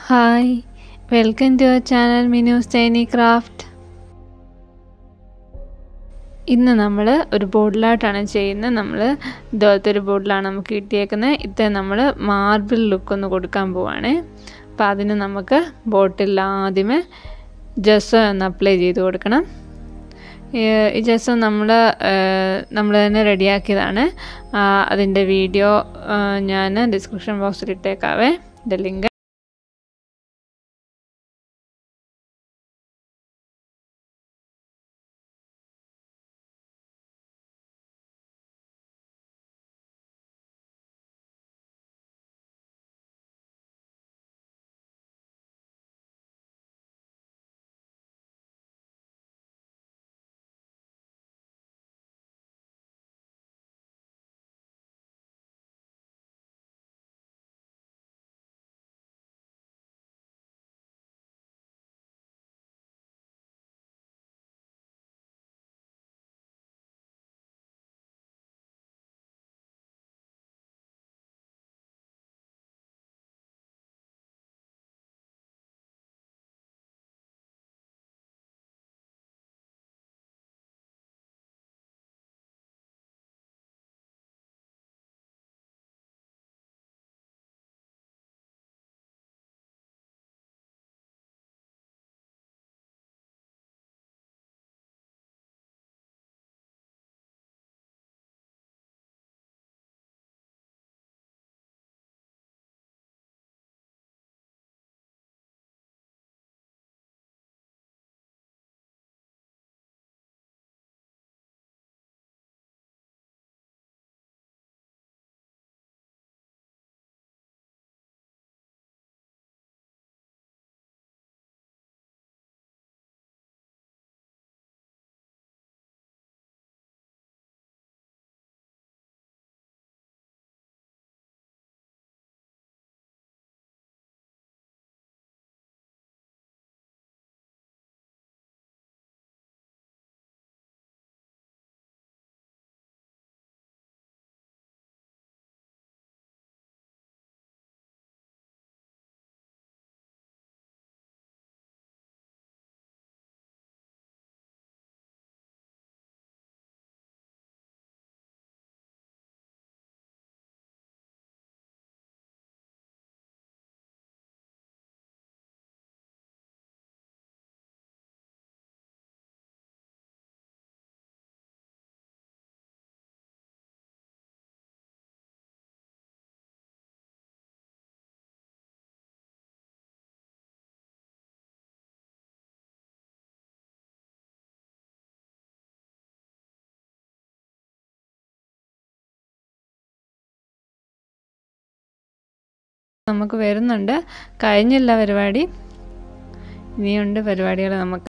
hi welcome to our channel Minu's tiny craft ഇന്ന് നമ്മൾ ഒരു ബോട്ടിലായിട്ടാണ് ചെയ്യുന്നത് നമ്മൾ ഇതുപോലത്തെ ഒരു ബോട്ടിലാണ് നമുക്ക് കിട്ടിയേക്കുന്നത് ഇത് നമ്മൾ മാർബിൾ ലുക്ക് ഒന്ന് കൊടുക്കാൻ പോവാണ് അപ്പോൾ അതിന് നമുക്ക് ബോട്ടിൽ ആദ്യമേ ജസ്സോ ഒന്ന് അപ്ലൈ ചെയ്ത് കൊടുക്കണം ഈ ജസ്സോ നമ്മൾ നമ്മൾ തന്നെ റെഡിയാക്കിയതാണ് അതിൻ്റെ വീഡിയോ ഞാൻ ഡിസ്ക്രിപ്ഷൻ ബോക്സിൽ ഇട്ടേക്കാവേ ഇതിൻ്റെ ലിങ്ക് നമുക്ക് വരുന്നുണ്ട് കഴിഞ്ഞില്ല പരിപാടി ഇനിയുണ്ട് പരിപാടികൾ നമുക്ക്